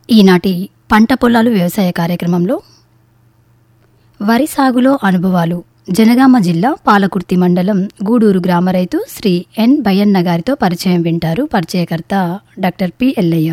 ఈనాటి పంట పొలాలు వ్యవసాయ కార్యక్రమంలో వరి సాగులో అనుభవాలు జనగామ జిల్లా పాలకుర్తి మండలం గూడూరు గ్రామ రైతు శ్రీ ఎన్ బయ్యన్న గారితో పరిచయం వింటారు పరిచయకర్త డాక్టర్ పి ఎల్లయ్య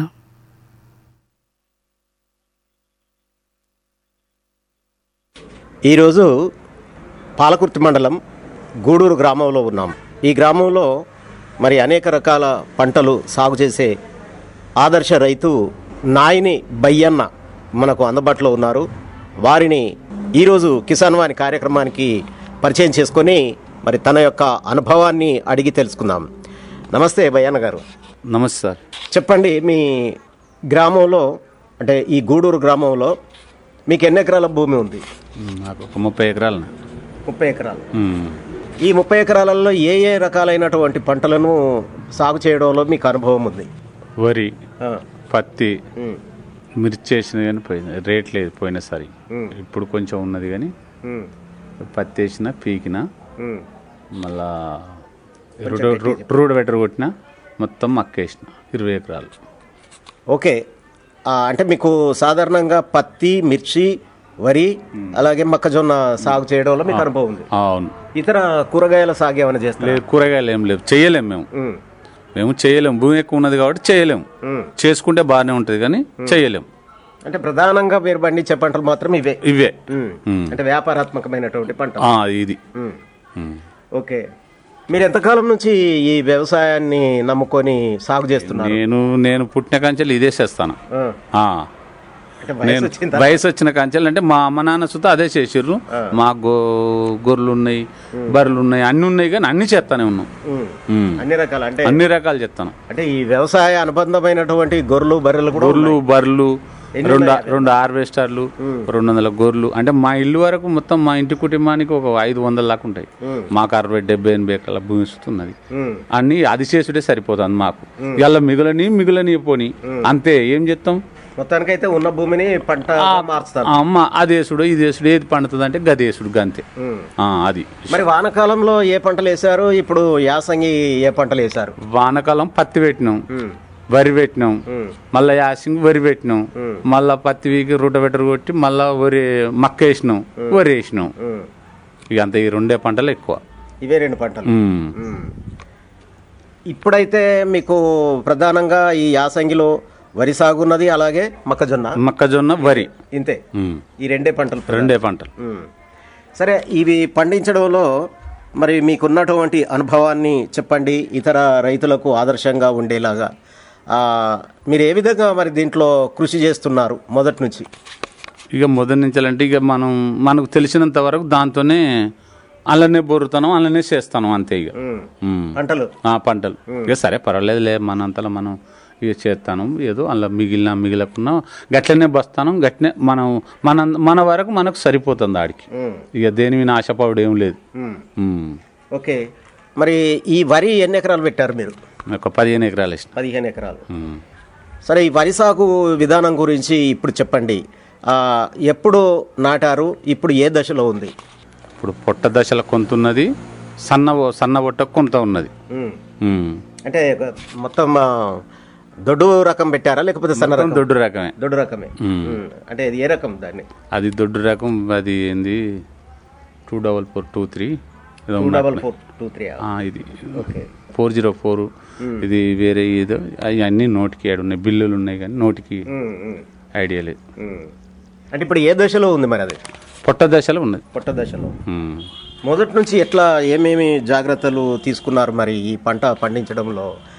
ఈరోజు పాలకుర్తి మండలం గూడూరు గ్రామంలో ఉన్నాం ఈ గ్రామంలో మరి అనేక రకాల పంటలు సాగు చేసే ఆదర్శ రైతు నాయిని బయ్యన్న మనకు అందుబాటులో ఉన్నారు వారిని ఈరోజు కిసాన్ వాణి కార్యక్రమానికి పరిచయం చేసుకొని మరి తన యొక్క అనుభవాన్ని అడిగి తెలుసుకుందాం నమస్తే బయ్యన్న గారు నమస్తే సార్ చెప్పండి మీ గ్రామంలో అంటే ఈ గూడూరు గ్రామంలో మీకు ఎన్ని ఎకరాల భూమి ఉంది మ్, నాకు ఒక ముప్పై ఎకరాలు ముప్పై ఎకరాలు ఈ ముప్పై ఎకరాలలో ఏ ఏ రకాలైనటువంటి పంటలను సాగు చేయడంలో మీకు అనుభవం ఉంది వరి ఆ, పత్తి ఉమ్, మిర్చి వేసిన కానీ పోయింది రేట్ లేదు పోయినసారి ఉమ్, ఇప్పుడు కొంచెం ఉన్నది కానీ ఉమ్, పత్తి వేసిన పీకిన ఉమ్. మళ్ళా రూడ్ బెటర్ కొట్టిన మొత్తం మక్క వేసిన ఇరవై ఎకరాలు ఓకే ఆ, అంటే మీకు సాధారణంగా పత్తి మిర్చి వరి అలాగే మొక్కజొన్న సాగు చేయడంలో మీకు అనుభవం ఉంది ఆ, అవును ఇతర కూరగాయల సాగు ఏమైనా చేస్తారు లేదు కూరగాయలు ఏం లేవు చేయలేము మేము మేము చేయలేము భూమి ఎక్కువ ఉన్నది కాబట్టి చేయలేము చేసుకుంటే బాగానే ఉంటుంది కానీ చేయలేము అంటే ప్రధానంగా మీరు పండించే పంటలు మాత్రం ఇవే ఇవే ఉమ్. ఉమ్. అంటే వ్యాపారాత్మకమైనటువంటి పంట ఆ, ఇది ఉమ్. ఉమ్. ఓకే మీరు ఎంతకాలం నుంచి ఈ వ్యవసాయాన్ని నమ్ముకొని సాగు చేస్తున్నారు నేను నేను పుట్టిన కంచెలు ఇదే చేస్తాను ఆ, ఆ. అంటే వయసు నేను వచ్చిందా వయసు వచ్చిన కంచెలు అంటే మా అమ్మ నాన్న సుత అదే చేసిర్రు మా గో గొర్రెలు ఉన్నాయి బర్రెలు ఉన్నాయి అన్ని ఉన్నాయి కానీ అన్ని చేస్తానే ఉన్నాం ఉమ్. ఉమ్. అన్ని రకాల అంటే అన్ని రకాలు చేస్తాను అంటే ఈ వ్యవసాయ అనుబంధమైనటువంటి గొర్రెలు బర్రెలు కూడా గొర్రెలు బర్రెలు రెండు రెండు హార్వెస్టర్లు రెండు వందల గొర్రెలు అంటే మా ఇల్లు వరకు మొత్తం మా ఇంటి కుటుంబానికి ఒక ఐదు వందల దాకా ఉంటాయి మాకు అరవై డెబ్బై ఎనభై ఎకరాల భూమి ఇస్తున్నది ఉమ్. అన్ని అది చేసుడే సరిపోతుంది మాకు ఇలా మిగులని మిగులని పోని అంతే ఏం చేస్తాం మొత్తానికైతే ఉన్న భూమిని పంట మార్చుతారు ఆ అమ్మ అదేసుడు ఇదేసుడు ఏది పండుతుంది అంటే గదేసుడు గంతే ఉమ్. ఆ, అది మరి వానకాలంలో ఏ పంటలు వేశారు ఇప్పుడు యాసంగి ఏ పంటలు వేశారు వానకాలం పత్తి పెట్టినాం ఉమ్. వరి పెట్టినాం ఉమ్. మళ్ళా యాసింగ్ వరి పెట్టినాం మళ్ళా పత్తి వీకి రూటబెటర్ కొట్టి మళ్ళా వరి మక్క వేసినాం వరి వేసినాం ఉమ్. ఇక అంత ఈ రెండే పంటలు ఎక్కువ ఇవే రెండు పంటలు ఉమ్. ఉమ్. ఇప్పుడైతే మీకు ప్రధానంగా ఈ యాసంగిలో వరి సాగు ఉన్నది అలాగే మొక్కజొన్న మొక్కజొన్న వరి ఇంతే ఉమ్. ఈ రెండే పంటలు రెండే పంటలు ఉమ్. సరే ఇవి పండించడంలో మరి మీకున్నటువంటి అనుభవాన్ని చెప్పండి ఇతర రైతులకు ఆదర్శంగా ఉండేలాగా ఆ, మీరు ఏ విధంగా మరి దీంట్లో కృషి చేస్తున్నారు మొదటి నుంచి ఇక మొదటి నుంచి అంటే ఇక మనం మనకు తెలిసినంత వరకు దాంతోనే అలానే బొరుతాను అలానే చేస్తాను అంతే ఇక ఉమ్. ఉమ్. పంటలు ఆ పంటలు ఇక సరే పర్వాలేదులే మనంతలో మనం ఇక చేస్తాను ఏదో అలా మిగిలిన మిగిలకున్నా గట్లనే బస్తాను గట్లనే మనం మన మన వరకు మనకు సరిపోతుంది ఆడికి ఉమ్. ఇక దేని మీద ఆశపడు ఏం లేదు ఉమ్. ఉమ్. ఓకే మరి ఈ వరి ఎన్ని ఎకరాలు పెట్టారు మీరు ఒక పదిహేను ఎకరాలు ఇష్టం పదిహేను ఎకరాలు సరే ఈ వరి సాగు విధానం గురించి ఇప్పుడు చెప్పండి ఆ, ఎప్పుడు నాటారు ఇప్పుడు ఏ దశలో ఉంది ఇప్పుడు పొట్ట దశలో కొంత ఉన్నది సన్న ఓ- సన్న పొట్ట కొంత ఉన్నది ఉమ్. ఉమ్. అంటే మొత్తం ఆ, దొడ్డు రకం పెట్టారా లేకపోతే సన్న రకం దొడ్డు రకమే దొడ్డు రకమే ఉమ్. అంటే ఇది ఏ రకం దాన్ని అది దొడ్డు రకం అది ఏంది two double four two three ఏదో టూ ఉన్నది. డబల్ ఫోర్ టూ త్రీ ఆ, ఇది ఓకే ఫోర్ జీరో ఫోర్ ఇది వేరే ఏదో అవన్నీ నోటికి ఏడు ఉన్నాయి బిల్లులు ఉన్నాయి కానీ నోటికి ఉమ్, ఉమ్, ఐడియా లేదు ఉమ్. అంటే ఇప్పుడు ఏ దశలో ఉంది మరి అది పొట్ట దశలో ఉన్నది పొట్ట దశలో ఉమ్. మొదటి నుంచి ఎట్లా ఏమేమి జాగ్రత్తలు తీసుకున్నారు మరి ఈ పంట పండించడంలో